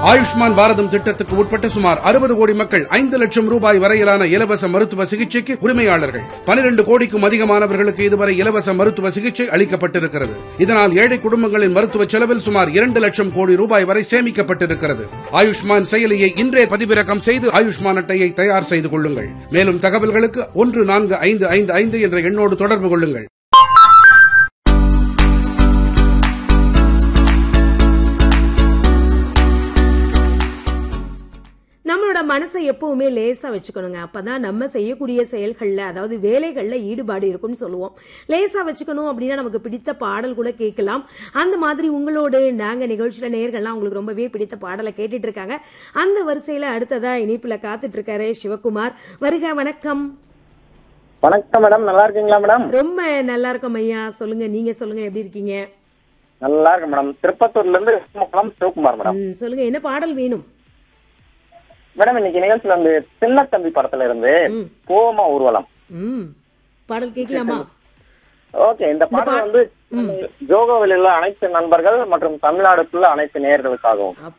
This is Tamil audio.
ஆயுஷ்மான் பாரதம் திட்டத்துக்கு உட்பட்ட சுமார் அறுபது கோடி மக்கள் ஐந்து லட்சம் ரூபாய் வரையிலான இலவச மருத்துவ சிகிச்சைக்கு உரிமையாளர்கள் பனிரெண்டு கோடிக்கும் அதிகமானவர்களுக்கு இதுவரை இலவச மருத்துவ சிகிச்சை அளிக்கப்பட்டிருக்கிறது இதனால் ஏழை குடும்பங்களின் மருத்துவ செலவில் சுமார் இரண்டு லட்சம் கோடி ரூபாய் வரை சேமிக்கப்பட்டிருக்கிறது ஆயுஷ்மான் செயலியை இன்றே பதிவிறக்கம் செய்து ஆயுஷ்மான் அட்டையை தயார் செய்து கொள்ளுங்கள் மேலும் தகவல்களுக்கு ஒன்று நான்கு ஐந்து ஐந்து ஐந்து என்ற எண்ணோடு தொடர்பு கொள்ளுங்கள் நம்மளோட மனசை எப்பவுமே லேசா வச்சுக்கணுங்க அப்பதான் நம்ம செய்யக்கூடிய செயல்கள்ல அதாவது வேலைகள்ல ஈடுபாடு இருக்கும்னு சொல்லுவோம் லேசா வச்சுக்கணும் அப்படின்னா நமக்கு பிடித்த பாடல் கூட கேட்கலாம் அந்த மாதிரி உங்களோட நாங்க நிகழ்ச்சியில நேர்கள்லாம் உங்களுக்கு ரொம்பவே பிடித்த பாடலை கேட்டுட்டு இருக்காங்க அந்த வரிசையில அடுத்ததா இணைப்புல காத்துட்டு இருக்காரு சிவகுமார் வருக வணக்கம் வணக்கம் மேடம் நல்லா இருக்கீங்களா மேடம் ரொம்ப நல்லா இருக்கும் ஐயா சொல்லுங்க நீங்க சொல்லுங்க எப்படி இருக்கீங்க நல்லா இருக்கு மேடம் திருப்பத்தூர்ல இருந்து குளம் சிவகுமார் மேடம் ம், சொல்லுங்க என்ன பாடல் வேணும் மேடம் இன்னைக்கு நிகழ்ச்சியில வந்து சின்ன தம்பி படத்துல இருந்து ம். கோமா ஊர்வலம் ம் பாடல் கேட்கலாமா ஓகே இந்த பாடல் வந்து ஜோகோவில் உள்ள அனைத்து நண்பர்கள் மற்றும் தமிழ்நாடுக்குள்ள அனைத்து நேயர்களுக்காகவும்